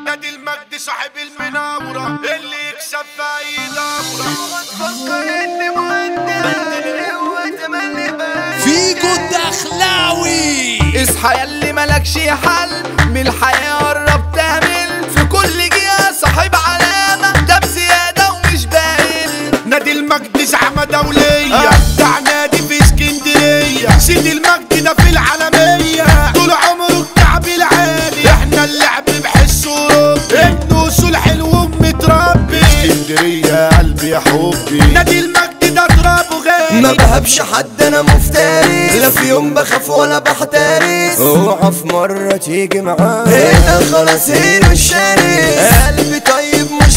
نادي المجد صاحب المناورة اللي يكسب في أي دورة تفكر اني مهندس بدل قوة تملي بس فيجو الدخلاوي اصحى ياللي ملكش حل من الحياة قرب تعمل في كل جهة صاحب علامة ده بزيادة ومش باين نادي المجد زعمة دولية بتاع نادي في اسكندرية سيد المجد ده في العالمية طول عمره الكعب العالي احنا اللعب بحس اوروبي ابن وصول حلو ومتربي اسكندرية قلبي يا حبي نادي المجد ده ترابه غالي ما بهبش حد انا مفترس لا في يوم بخاف ولا بحترس اوعى في مرة تيجي معايا هنا خلاص هنا الشرس قلبي طيب مش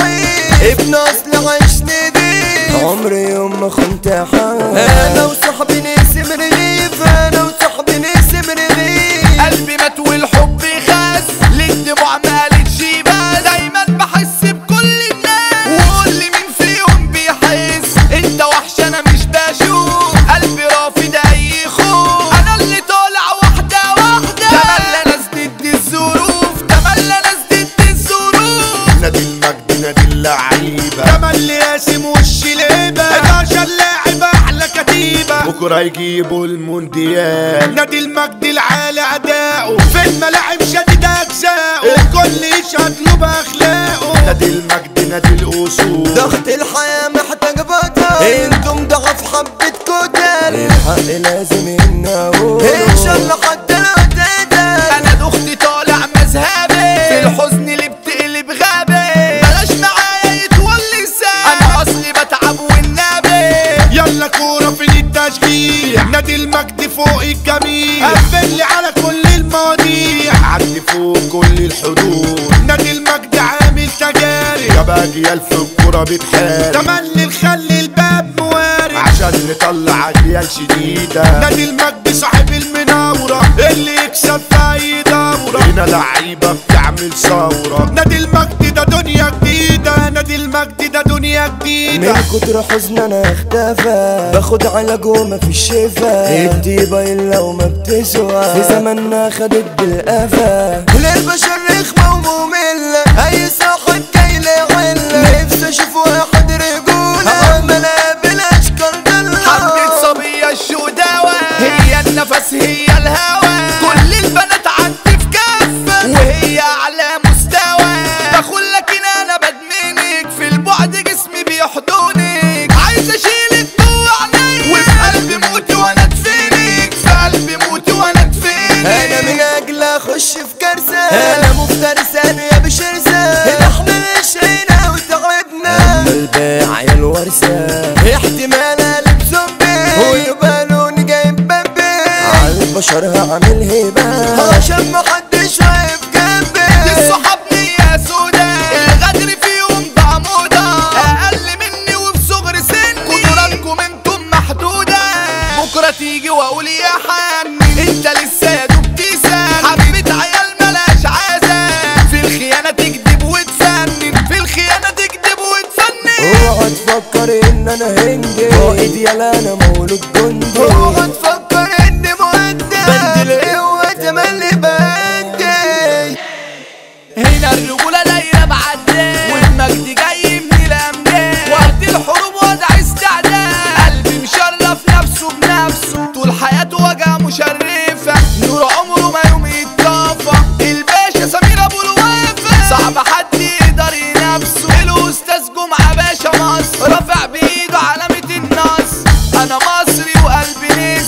ضعيف ابن اصل عايش نضيف عمري يوم ما خنت حال انا وصاحبي نقسم رغيف انا وصاحبي نقسم رغيف قلبي مات والحب خاس للدموع مالتش بس دايما بحس بكل الناس وقول لي مين فيهم بيحس انت وحش انا مش بشوف قلبي رافض اي خوف انا اللي طالع واحده واحده تملى ناس ضد الظروف تملى ناس ضد الظروف نادي المجد نادي اللعيبة تملي قاسم وش لعبة 11 لاعب أحلى كتيبة بكرة يجيبوا المونديال نادي المجد العالي أداؤه في الملاعب شديد أجزاؤه الكل يشهد له بأخلاقه نادي المجد نادي الأصول ضغط الحياة محتاج بطل انتم ضعف حبة كتل الحق لازم ينقول ان شاء الله حتى لو تقدر انا دختي طالع مذهبي في الحزن اللي بتقلب غابي بلاش معايا يتولي ساب انا اصلي بتعب والنبي يلا كورة في التشجيع نادي المجد فوق الجميع قفل لي على كل المواضيع عدي فوق كل الحدود نادي المجد عامل تجارب يا باجي الف الكورة بتحارب تملي نخلي الباب موارد عشان نطلع اجيال شديدة نادي المجد صاحب المناورة اللي يكسب في اي دورة هنا لعيبة بتعمل ثورة نادي المجد ده دنيا جديدة نادي المجد ده دنيا جديدة من كتر حزن انا اختفى باخد علاج وما في شفا الديبة الا وما بتسوى في زماننا خدت بالقفا للبشر رخمة ومملة اي صاحب جاي لعلة نفسي اشوف واحد رجولة عمال اقابل اشكال دلة حبة صبية الشقداوة هي النفس هي الهوى كل البنات عندي في كفة وهي أعلى مستوى بقول لكن أنا بدمنك في البعد جسمي بيحضنك عايز أشيلك جوه عينيا وفي قلبي موتي وأنا أدفنك في قلبي موتي وأنا أدفنك انا من اجل اخش في كارثة انا مفترس انا يا بشرسة احنا مشينا وتعبنا اما الباع يا الورثة احتمال الف زومبي ويبقى لوني جايب بامبي على البشر هعمل هبة عشان محدش واقف جنبي الصحاب نية سودا الغدر فيهم بقى موضة أقل مني وفي صغر سني قدراتكم انتم محدودة بكرة تيجي وأقول يا حني انت لسه يا دوب تسال حبيبة عيال ملاش عازة في الخيانة تكذب وتفنن في الخيانة تكذب وتفنن اوعى تفكر ان انا هندي قائد يلا انا مولود جندي اوعى تفكر اني مهندس بند القوة تملي بندي هنا الرجولة دايرة بعداد والمجد جاي من الأمجاد وقت الحروب وضع استعداد قلبي مشرف نفسه بنفسه طول حياته وجهة مشرفة نور عمره ما يوم يتطفى الباشا سمير أبو الوفا صعب حد يقدر ينافسه الأستاذ جمعة باشا مصر رافع بإيده علامة النصر أنا مصري وقلبي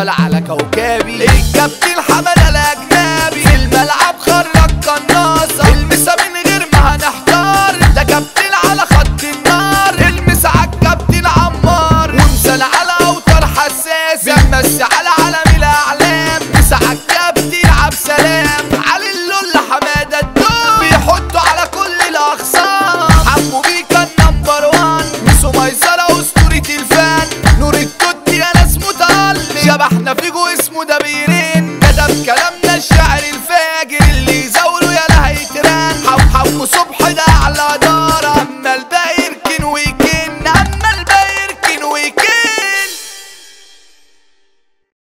على كوكبي الكابتن حمد الاجنبي